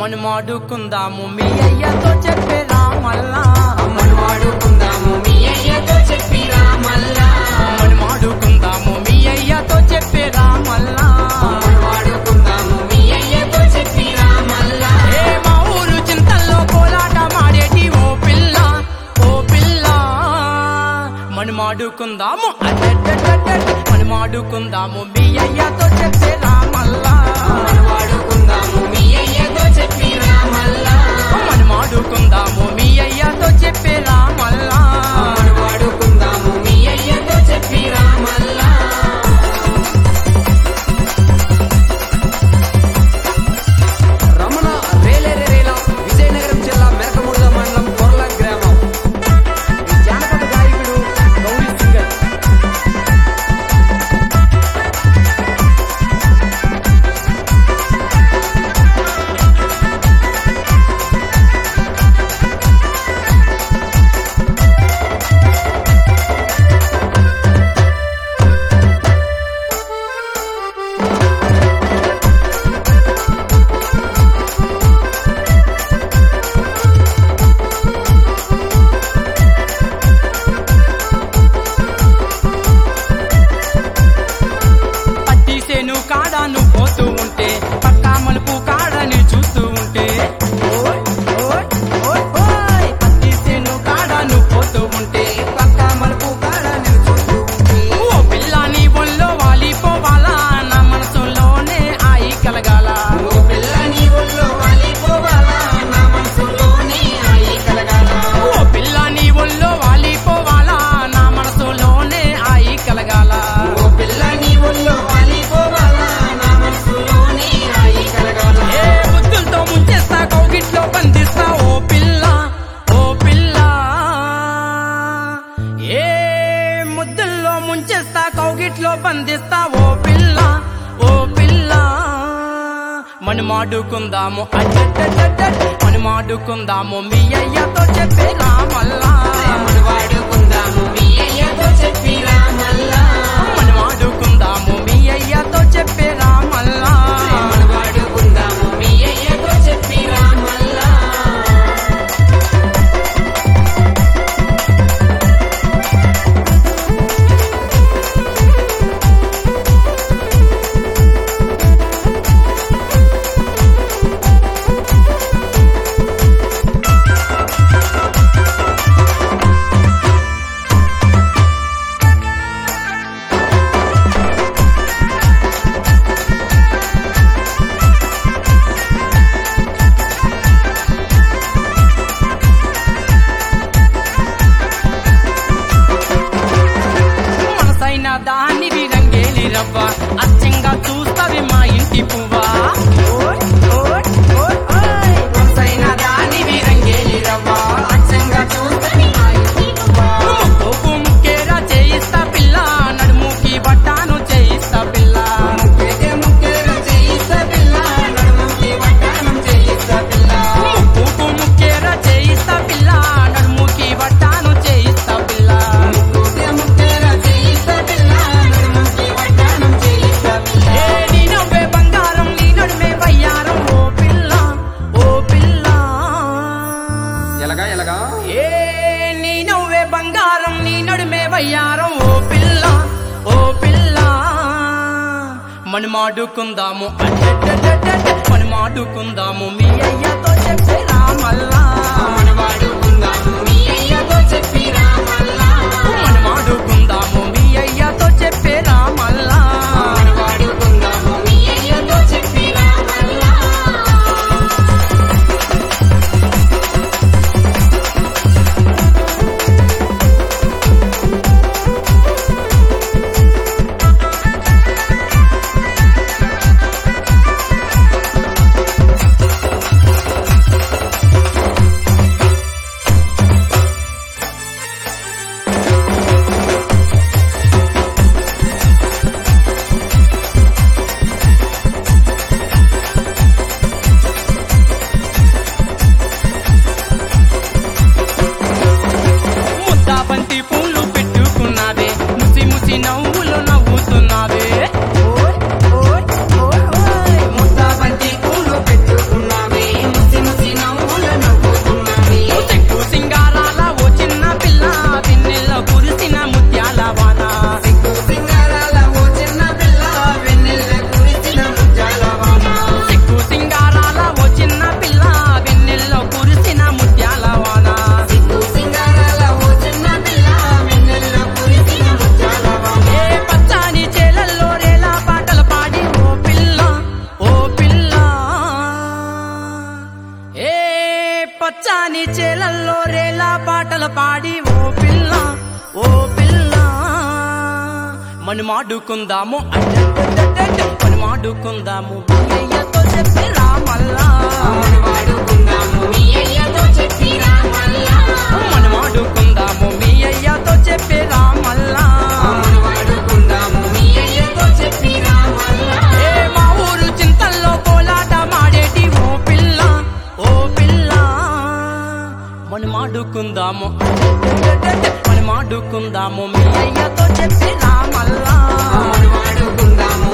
మనమాడుకుందాము మీ అయ్యతో చెప్పేరా మల్లా మనవాడుకుందాము మీ అయ్యతో చెప్పిరా మల్లా మనమాడుకుందాము మీ అయ్యతో చెప్పేరా మల్లా మనవాడుకుందాము మీ అయ్యతో చెప్పిరా మల్లా ఏ మా ఊరు చింతల్లో కోలాట మాడేటి ఓ పిల్ల ఓ పిల్ల మనమాడుకుందాము అడ్డడ్డడ్డడ్డడ్ మనమాడుకుందాము మీ అయ్యతో చెప్పేరా మల్లా మనవాడుకుందాము మీ అయ్యతో చెప్పిరా మల్లా మనమాడుకుందాము మీ అయ్యతో చెప్పేరా మల్లా మనవాడుకుందాము మీ అయ్యతో చెప్పిరా మల్లా రమణ రేలేరే రేల విజయనగరం జిల్లా మెరకముడుగ మండలం కొర్ల గ్రామం ఈ జానపద గాయకుడు గౌరీ సింగర్ పట్టిసేను కాడాను పోతూ ఉంటే పక్కా మలుపు కాడని చూస్తూ ఉంటే ఓయ్, ఓయ్, ఓయ్, ఓయ్. పట్టిసేను కాడాను పోతూ ఉంటే పక్క మలుపు కాడ నిలుచుంటూ ఉంటే ఓ పిల్లని ఒళ్ళో వాలిపోవాలా నా మనసులోనే ఆయి కలగాల ఓ పిల్ల నీ ఒళ్ళో వాలిపోవాలా నా మనసులోనే ఆయి కలగాల ఓ పిల్లని ఒళ్ళో వాలిపోవాలా నా మనసులోనే ఆయి కలగాల ఓ పిల్ల నీ ఒళ్ళో వాలిపోవాలా నా మనసులోనే ఆయి కలగాల ఏ బుద్ధులతో ముంచేస్తా కౌగిట్లో బంధిస్తా ఓ పిల్ల ఓ పిల్ల ఏ ముద్దుల్లో ముంచేస్తా కౌగిట్లో బంధిస్తా ఓ పిల్ల ఓ పిల్ల మనమాడుకుందాము అడ్డడ్డడ్డడ్ మనమాడుకుందాము మీ అయ్యతో చెప్పేలా మల్లా మనవాడుకుందాము మీ అయ్యతో చెప్పిరా మల్లా మనమాడుకుందాము మీ అయ్యతో చెప్పేలా మల్లా మనవాడుకుందాము మీ అయ్యతో చెప్పిరా మల్లా మనసైన దానివి రంగేలి రవ్వ అచ్చంగా చూస్తావి మా ఇంటి పువ్వా ఓయ్, ఓయ్, ఓయ్, ఓయ్. మనసైన దానివి రంగేలి రవ్వ అచ్చంగా చూస్తని మా ఇంటి పువ్వ. ముక్కు ముక్కేరా చేయిస్తా పిల్ల నడుముకి బట్టాను చేయిస్తా పిల్ల ముక్కేకే ముక్కేర చేయిస్తా పిల్ల, నడుముకి వడ్డానం చేయిస్తా పిల్ల. ముక్కు ముక్కేరా చేయిస్తా పిల్ల నడుముకి బట్టాను చేయిస్తా పిల్ల ముక్కేకే ముక్కేర చేయిస్తా పిల్ల, నడుముకి వడ్డానం చేయిస్తా పిల్ల. ఏ నీ నవ్వే బంగారం నీ నడుమే వయ్యారం ఓ పిల్ల ఓ పిల్ల ఎలాగా ఎలాగా ఏ నీ నవ్వే బంగారం నీ నడుమే వయ్యారం ఓ పిల్ల ఓ పిల్ల మనమాడుకుందాము అడ్డడ్డడ్డడ్ మనమాడుకుందాము మీ అయ్యతో చెప్పేరా మల్లా మనవాడుకుందాము మీ అయ్యతో చెప్పిరా మల్లా మనమాడుకుందాము మీ అయ్యతో చెప్పేరా మల్లా మనవాడుకుందాము మీ అయ్యతో చెప్పిరా మల్లా పచ్చాని చేలల్లో రేలా పాటలు పాడి ఓ పిల్ల ఓ పిల్ల మనమాడుకుందాము మనమాడుకుందాము అయ్యతో చెప్పి రామల్లా మనం వాడుకుందాము మీ అయ్యతో చెప్పి రామల్లా మనమాడుకుందాము మీ అయ్యతో చెప్పి రామల్లా మనం వాడుకుందాము మీ అయ్యతో చెప్పి రామల్లా ఏ మా ఊరు చింతల్లో కోలాట మాడేటి ఓ పిల్ల ఓ పిల్ల మనమాడుకుందాము మనమాడుకుందాము మీ అయ్యతో చెప్పి రామల్లా మనం వాడుకుందాము